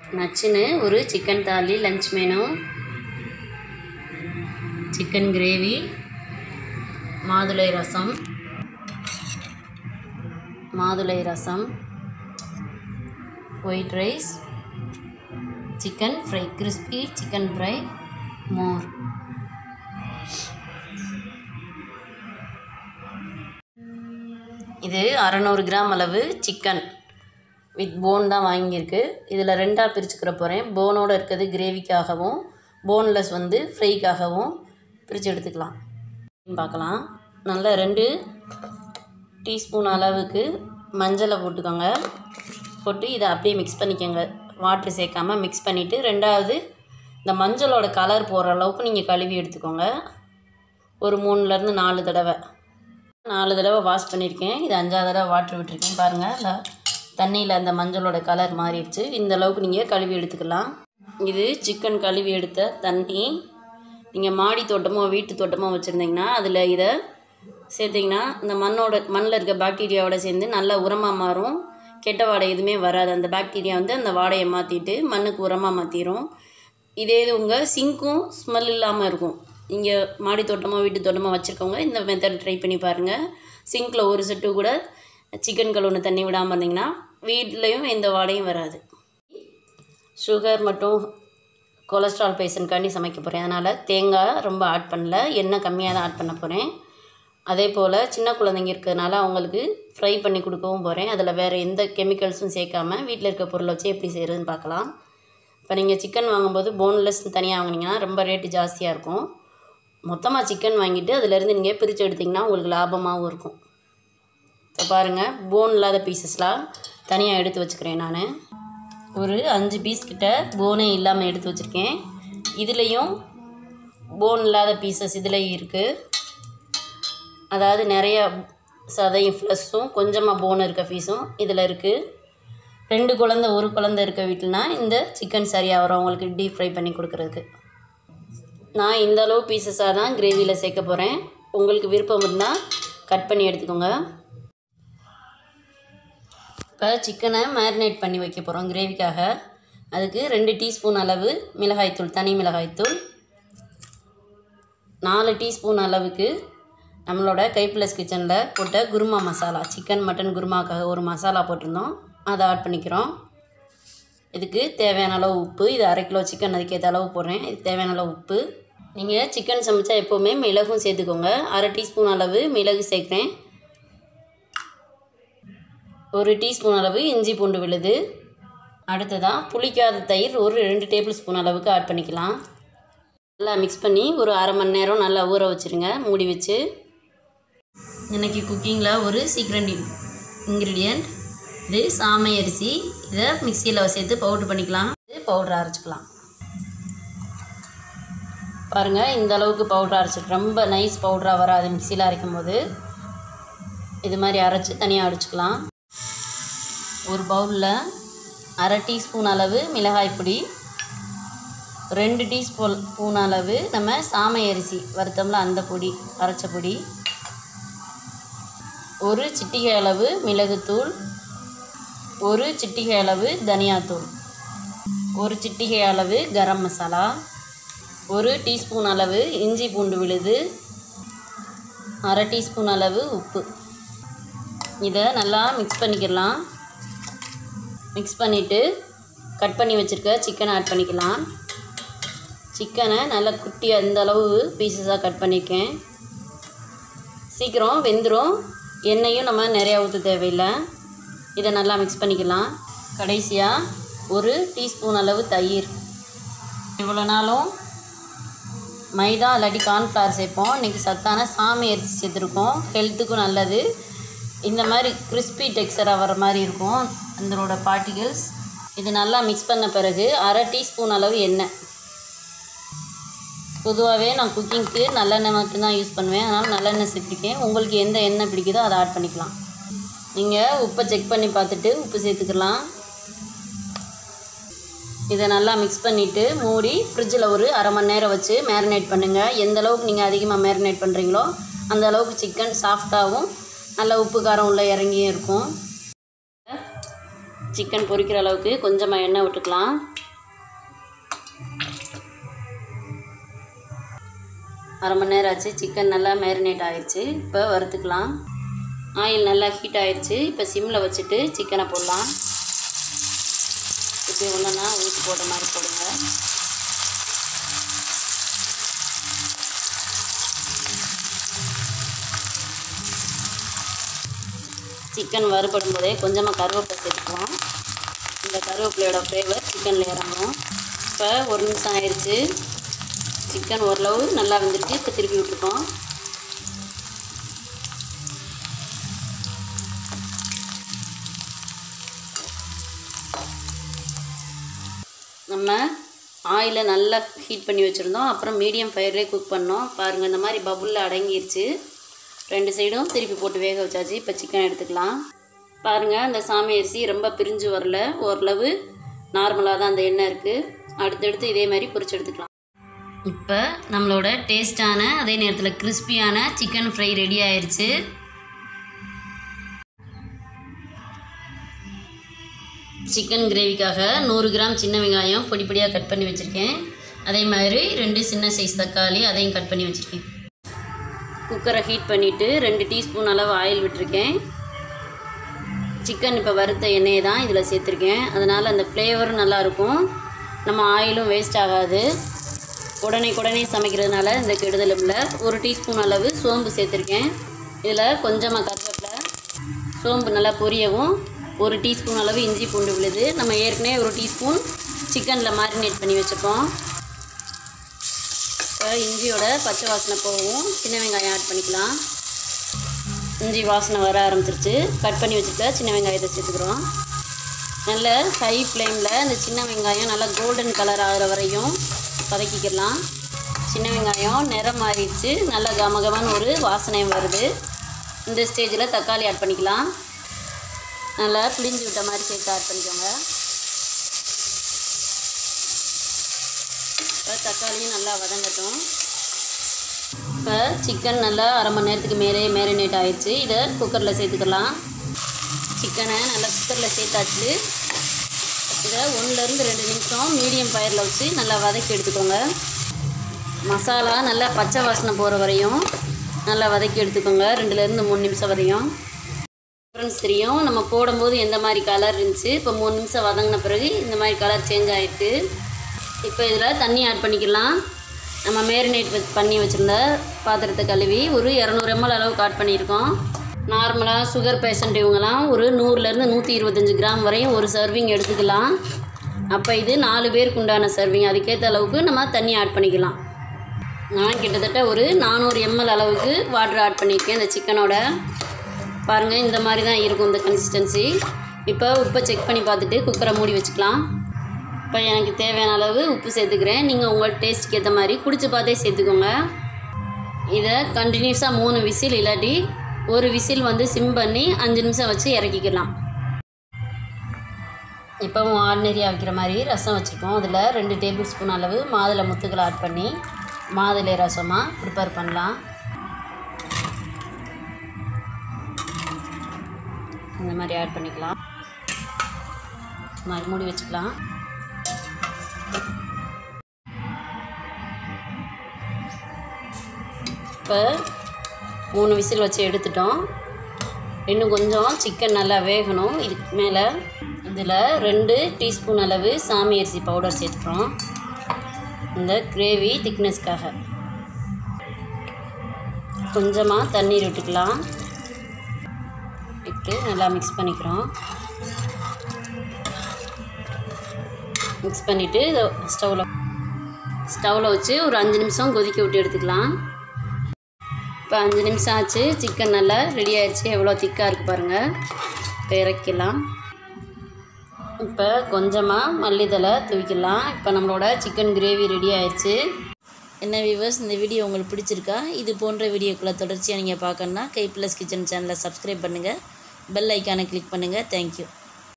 நச்சுன்னு ஒரு சிக்கன் தாலி லஞ்ச் மெனு சிக்கன் கிரேவி மாதுளை ரசம் மாதுளை ரசம் white rice chicken fry crispy chicken fry மோர் இது அறநூறு கிராம் அளவு சிக்கன் வித் போன் தான் வாங்கியிருக்கு இதில் ரெண்டாக பிரிச்சுக்கிற போகிறேன் போனோடு இருக்கிறது கிரேவிக்காகவும் போன்லெஸ் வந்து ஃப்ரைக்காகவும் பிரித்து எடுத்துக்கலாம் பார்க்கலாம் நல்லா ரெண்டு டீஸ்பூன் அளவுக்கு மஞ்சளை போட்டுக்கோங்க போட்டு இதை அப்படியே மிக்ஸ் பண்ணிக்கோங்க வாட்ரு சேர்க்காம மிக்ஸ் பண்ணிவிட்டு ரெண்டாவது இந்த மஞ்சளோட கலர் போகிற அளவுக்கு நீங்கள் கழுவி எடுத்துக்கோங்க ஒரு மூணுலேருந்து நாலு தடவை நாலு தடவை வாஷ் பண்ணியிருக்கேன் இது அஞ்சாவது தடவை வாட்ரு விட்டுருக்கேன் பாருங்கள் இல்லை தண்ணியில் அந்த மஞ்சளோட கலர் மாறிடுச்சு இந்த அளவுக்கு நீங்கள் கழுவி எடுத்துக்கலாம் இது சிக்கன் கழுவி எடுத்த தண்ணி நீங்கள் மாடி தோட்டமோ வீட்டு தோட்டமோ வச்சுருந்தீங்கன்னா அதில் இதை சேர்த்திங்கன்னா இந்த மண்ணோட மண்ணில் இருக்க பாக்டீரியாவோட சேர்ந்து நல்ல உரமாக மாறும் கெட்ட வாடை எதுவுமே வராது அந்த பாக்டீரியா வந்து அந்த வாடையை மாற்றிட்டு மண்ணுக்கு உரமாக மாற்றிடும் இதே இது உங்கள் சிங்க்கும் ஸ்மெல் இல்லாமல் இருக்கும் இங்கே மாடி தோட்டமோ வீட்டு தோட்டமோ வச்சுருக்கவங்க இந்த மெத்தட் ட்ரை பண்ணி பாருங்கள் சிங்க்கில் ஒரு செட்டு கூட சிக்கன் கழுவுன தண்ணி விடாமல் இருந்தீங்கன்னா வீட்லேயும் எந்த வாடையும் வராது சுகர் மற்றும் கொலஸ்ட்ரால் பேஷண்ட்காண்டி சமைக்க போகிறேன் அதனால் தேங்காய் ரொம்ப ஆட் பண்ணல எண்ணெய் கம்மியாக தான் ஆட் பண்ண போகிறேன் அதே போல் சின்ன குழந்தைங்க இருக்கிறதுனால அவங்களுக்கு ஃப்ரை பண்ணி கொடுக்கவும் போகிறேன் அதில் வேறு எந்த கெமிக்கல்ஸும் சேர்க்காம வீட்டில் இருக்க பொருளை வச்சு எப்படி செய்கிறதுன்னு பார்க்கலாம் இப்போ நீங்கள் சிக்கன் வாங்கும்போது போன்லெஸ் தனியாக வாங்கினீங்கன்னா ரொம்ப ரேட்டு ஜாஸ்தியாக இருக்கும் மொத்தமாக சிக்கன் வாங்கிட்டு அதிலேருந்து நீங்கள் பிரித்து எடுத்திங்கன்னா உங்களுக்கு லாபமாகவும் இருக்கும் இப்போ பாருங்கள் போன் இல்லாத பீசஸ்லாம் தனியாக எடுத்து வச்சுக்கிறேன் நான் ஒரு அஞ்சு பீஸ் கிட்ட போனே இல்லாமல் எடுத்து வச்சுருக்கேன் இதுலேயும் போன் இல்லாத பீசஸ் இதுலேயும் இருக்குது அதாவது நிறைய சதையும் ஃப்ளஸ்ஸும் கொஞ்சமாக போன் இருக்க பீஸும் இதில் இருக்குது ரெண்டு குழந்த ஒரு குழந்த இருக்க வீட்டில்னா இந்த சிக்கன் சரியாக வரும் உங்களுக்கு டீப் ஃப்ரை பண்ணி கொடுக்குறதுக்கு நான் இந்த அளவு பீசஸாக தான் கிரேவியில் சேர்க்க போகிறேன் உங்களுக்கு விருப்பம் இருந்தால் கட் பண்ணி எடுத்துக்கோங்க இப்போ சிக்கனை மேரினேட் பண்ணி வைக்க போகிறோம் கிரேவிக்காக அதுக்கு ரெண்டு டீஸ்பூன் அளவு மிளகாய்த்தூள் தனி மிளகாய்த்தூள் நாலு டீஸ்பூன் அளவுக்கு நம்மளோட கைப்ளஸ் கிச்சனில் போட்ட குருமா மசாலா சிக்கன் மட்டன் குருமாக்காக ஒரு மசாலா போட்டிருந்தோம் அதை ஆட் பண்ணிக்கிறோம் இதுக்கு தேவையான அளவு உப்பு இது அரை கிலோ சிக்கன் அதுக்கேற்ற அளவு போடுறேன் இதுக்கு தேவையான அளவு உப்பு நீங்கள் சிக்கன் சமைச்சா எப்போவுமே மிளகும் சேர்த்துக்கோங்க அரை டீஸ்பூன் அளவு மிளகு சேர்க்குறேன் ஒரு டீஸ்பூன் அளவு இஞ்சி பூண்டு விழுது அடுத்ததாக புளிக்காத தயிர் ஒரு ரெண்டு டேபிள் ஸ்பூன் அளவுக்கு ஆட் பண்ணிக்கலாம் நல்லா மிக்ஸ் பண்ணி ஒரு அரை மணி நேரம் நல்லா ஊற வச்சுருங்க மூடி வச்சு இன்றைக்கி குக்கிங்கில் ஒரு சீக்ரெட் இன்க்ரீடியண்ட் இது சாமை அரிசி இதை மிக்சியில் சேர்த்து பவுட்ரு பண்ணிக்கலாம் இது பவுட்ரு அரைச்சிக்கலாம் பாருங்கள் இந்த அளவுக்கு பவுட்ரு அரைச்சிட்டு ரொம்ப நைஸ் பவுட்ராக வராது மிக்சியில் அரைக்கும் போது இது மாதிரி அரைச்சி தனியாக அடிச்சுக்கலாம் ஒரு பவுலில் அரை டீஸ்பூன் அளவு மிளகாய் பொடி ரெண்டு டீஸ்பூன் ஸ்பூன் அளவு நம்ம சாமை அரிசி வறுத்தோம்ல அந்த பொடி அரைச்ச பொடி ஒரு சிட்டிகை அளவு மிளகுத்தூள் ஒரு சிட்டிகை அளவு தனியாத்தூள் ஒரு சிட்டிகை அளவு கரம் மசாலா ஒரு டீஸ்பூன் அளவு இஞ்சி பூண்டு விழுது அரை டீஸ்பூன் அளவு உப்பு இதை நல்லா மிக்ஸ் பண்ணிக்கலாம் மிக்ஸ் பண்ணிவிட்டு கட் பண்ணி வச்சுருக்க சிக்கனை ஆட் பண்ணிக்கலாம் சிக்கனை நல்லா குட்டி அந்த அளவு பீசஸாக கட் பண்ணியிருக்கேன் சீக்கிரம் வெந்துடும் எண்ணெயும் நம்ம நிறையா ஊற்ற தேவையில்லை இதை நல்லா மிக்ஸ் பண்ணிக்கலாம் கடைசியாக ஒரு டீஸ்பூன் அளவு தயிர் இவ்வளோ நாளும் மைதா இல்லாட்டி கார்ன்ஃப்ளவர் சேர்ப்போம் இன்றைக்கி சத்தான சாமி அரிசி சேர்த்துருக்கோம் ஹெல்த்துக்கும் நல்லது இந்த மாதிரி கிறிஸ்பி டெக்ஸ்சராக வர மாதிரி இருக்கும் அதனோட பார்ட்டிகல்ஸ் இது நல்லா மிக்ஸ் பண்ண பிறகு அரை டீஸ்பூன் அளவு எண்ணெய் பொதுவாகவே நான் குக்கிங்க்கு நல்லெண்ணெய் மட்டும்தான் யூஸ் பண்ணுவேன் அதனால் நல்லெண்ணெய் சேர்த்துருக்கேன் உங்களுக்கு எந்த எண்ணெய் பிடிக்குதோ அதை ஆட் பண்ணிக்கலாம் நீங்கள் உப்பை செக் பண்ணி பார்த்துட்டு உப்பு சேர்த்துக்கலாம் இதை நல்லா மிக்ஸ் பண்ணிவிட்டு மூடி ஃப்ரிட்ஜில் ஒரு அரை மணி நேரம் வச்சு மேரினேட் பண்ணுங்கள் எந்த அளவுக்கு நீங்கள் அதிகமாக மேரினேட் பண்ணுறீங்களோ அந்த அளவுக்கு சிக்கன் சாஃப்டாகவும் நல்ல உப்பு காரம் உள்ள இறங்கியும் இருக்கும் சிக்கன் பொரிக்கிற அளவுக்கு கொஞ்சமாக எண்ணெய் விட்டுக்கலாம் அரை மணி நேரம் ஆச்சு சிக்கன் நல்லா மேரினேட் ஆயிடுச்சு இப்போ வறுத்துக்கலாம் ஆயில் நல்லா ஹீட் ஆயிடுச்சு இப்போ சிம்மில் வச்சுட்டு சிக்கனை போடலாம் இப்படி ஒன்றுனா ஊற்றி போடுற மாதிரி போடுங்க சிக்கன் வறுபடும் போதே கொஞ்சமாக கருவேப்பிலை சேர்த்துக்கலாம் இந்த கருவேப்பிலையோட ஃப்ளேவர் சிக்கனில் இறங்கும் இப்போ ஒரு நிமிஷம் ஆயிடுச்சு சிக்கன் ஓரளவு நல்லா வெந்துருச்சு இப்போ திருப்பி விட்டுருக்கோம் நம்ம ஆயிலை நல்லா ஹீட் பண்ணி வச்சுருந்தோம் அப்புறம் மீடியம் ஃபயர்லேயே குக் பண்ணோம் பாருங்கள் இந்த மாதிரி பபுளில் அடங்கிருச்சு ரெண்டு சைடும் திருப்பி போட்டு வேக வச்சாச்சு இப்போ சிக்கன் எடுத்துக்கலாம் பாருங்கள் அந்த சாமி அரிசி ரொம்ப பிரிஞ்சு வரல ஓரளவு நார்மலாக தான் அந்த எண்ணெய் இருக்குது அடுத்தடுத்து இதே மாதிரி பொரிச்சு எடுத்துக்கலாம் இப்போ நம்மளோட டேஸ்டான அதே நேரத்தில் கிறிஸ்பியான சிக்கன் ஃப்ரை ரெடி ஆயிடுச்சு சிக்கன் கிரேவிக்காக நூறு கிராம் சின்ன வெங்காயம் பொடி பொடியாக கட் பண்ணி வச்சுருக்கேன் அதே மாதிரி ரெண்டு சின்ன சைஸ் தக்காளி அதையும் கட் பண்ணி வச்சுருக்கேன் குக்கரை ஹீட் பண்ணிவிட்டு ரெண்டு டீஸ்பூன் அளவு ஆயில் விட்டுருக்கேன் சிக்கன் இப்போ வறுத்த எண்ணெயை தான் இதில் சேர்த்துருக்கேன் அதனால் அந்த ஃப்ளேவரும் நல்லாயிருக்கும் நம்ம ஆயிலும் வேஸ்ட் ஆகாது உடனே உடனே சமைக்கிறதுனால இந்த கெடுதல் இல்லை ஒரு டீஸ்பூன் அளவு சோம்பு சேர்த்துருக்கேன் இதில் கொஞ்சமாக கருவேப்பிலை சோம்பு நல்லா பொரியவும் ஒரு டீஸ்பூன் அளவு இஞ்சி பூண்டு விழுது நம்ம ஏற்கனவே ஒரு டீஸ்பூன் சிக்கனில் மேரினேட் பண்ணி வச்சுப்போம் இப்போ இஞ்சியோட பச்சை வாசனை போகவும் சின்ன வெங்காயம் ஆட் பண்ணிக்கலாம் இஞ்சி வாசனை வர ஆரம்பிச்சிருச்சு கட் பண்ணி வச்சுருக்க சின்ன வெங்காயத்தை சேர்த்துக்கிறோம் நல்ல ஹை ஃப்ளேமில் இந்த சின்ன வெங்காயம் நல்லா கோல்டன் கலர் ஆகிற வரையும் வதக்கிக்கலாம் சின்ன வெங்காயம் நிறம் மாறிடுச்சு நல்லா கமகமான ஒரு வாசனை வருது இந்த ஸ்டேஜில் தக்காளி ஆட் பண்ணிக்கலாம் நல்லா பிழிஞ்சு விட்ட மாதிரி சேர்த்து ஆட் பண்ணிக்கோங்க இப்போ தக்காளியும் நல்லா வதங்கட்டும் இப்போ சிக்கன் நல்லா அரை மணி நேரத்துக்கு மேலே மேரினேட் ஆயிடுச்சு இதை குக்கரில் சேர்த்துக்கலாம் சிக்கனை நல்லா குக்கரில் சேர்த்தாச்சு இதை ஒன்றுலேருந்து ரெண்டு நிமிஷம் மீடியம் ஃபயரில் வச்சு நல்லா வதக்கி எடுத்துக்கோங்க மசாலா நல்லா பச்சை வாசனை போகிற வரையும் நல்லா வதக்கி எடுத்துக்கோங்க ரெண்டுலேருந்து மூணு நிமிஷம் வரையும் டிஃப்ரென்ஸ் தெரியும் நம்ம போடும்போது எந்த மாதிரி கலர் இருந்துச்சு இப்போ மூணு நிமிஷம் வதங்கின பிறகு இந்த மாதிரி கலர் சேஞ்ச் ஆகிட்டு இப்போ இதில் தண்ணி ஆட் பண்ணிக்கலாம் நம்ம மேரினேட் பண்ணி வச்சுருந்த பாத்திரத்தை கழுவி ஒரு இரநூறு எம்எல் அளவுக்கு ஆட் பண்ணியிருக்கோம் நார்மலாக சுகர் பேஷண்ட் இவங்கலாம் ஒரு நூறுலேருந்து நூற்றி இருபத்தஞ்சி கிராம் வரையும் ஒரு சர்விங் எடுத்துக்கலாம் அப்போ இது நாலு பேருக்கு உண்டான சர்விங் அதுக்கேற்ற அளவுக்கு நம்ம தண்ணி ஆட் பண்ணிக்கலாம் நான் கிட்டத்தட்ட ஒரு நானூறு எம்எல் அளவுக்கு வாட்டர் ஆட் பண்ணியிருக்கேன் இந்த சிக்கனோட பாருங்கள் இந்த மாதிரி தான் இருக்கும் இந்த கன்சிஸ்டன்சி இப்போ உப்பை செக் பண்ணி பார்த்துட்டு குக்கரை மூடி வச்சுக்கலாம் இப்போ எனக்கு தேவையான அளவு உப்பு சேர்த்துக்கிறேன் நீங்கள் உங்கள் டேஸ்ட்டுக்கு ஏற்ற மாதிரி குடிச்சு பார்த்தே சேர்த்துக்கோங்க இதை கண்டினியூஸாக மூணு விசில் இல்லாட்டி ஒரு விசில் வந்து சிம் பண்ணி அஞ்சு நிமிஷம் வச்சு இறக்கிக்கலாம் இப்போவும் ஆர்டினரியாக வைக்கிற மாதிரி ரசம் வச்சுருக்கோம் அதில் ரெண்டு டேபிள் ஸ்பூன் அளவு மாதுளை முத்துக்களை ஆட் பண்ணி மாதுளை ரசமாக ப்ரிப்பேர் பண்ணலாம் இந்த மாதிரி ஆட் பண்ணிக்கலாம் இந்த மாதிரி மூடி வச்சுக்கலாம் இப்போ மூணு விசில் வச்சு எடுத்துட்டோம் இன்னும் கொஞ்சம் சிக்கன் நல்லா வேகணும் இதுக்கு மேலே இதில் ரெண்டு டீஸ்பூன் அளவு சாமி அரிசி பவுடர் சேர்த்துக்கிறோம் இந்த கிரேவி திக்னஸ்க்காக கொஞ்சமாக தண்ணீர் விட்டுக்கலாம் விட்டு நல்லா மிக்ஸ் பண்ணிக்கிறோம் மிக்ஸ் பண்ணிவிட்டு ஸ்டவ்வில் ஸ்டவ்வில் வச்சு ஒரு அஞ்சு நிமிஷம் கொதிக்க விட்டு எடுத்துக்கலாம் இப்போ அஞ்சு நிமிஷம் ஆச்சு சிக்கன் நல்லா ரெடி ஆயிடுச்சு எவ்வளோ திக்காக இருக்குது பாருங்கள் இப்போ இறக்கிடலாம் இப்போ கொஞ்சமாக மல்லித்தலை தூவிக்கலாம் இப்போ நம்மளோட சிக்கன் கிரேவி ரெடி ஆயிடுச்சு என்ன வியூவர்ஸ் இந்த வீடியோ உங்களுக்கு பிடிச்சிருக்கா இது போன்ற வீடியோக்களை தொடர்ச்சியாக நீங்கள் பார்க்கணுன்னா கை ப்ளஸ் கிச்சன் சேனலை சப்ஸ்கிரைப் பண்ணுங்கள் பெல் ஐக்கானை கிளிக் பண்ணுங்கள் தேங்க்யூ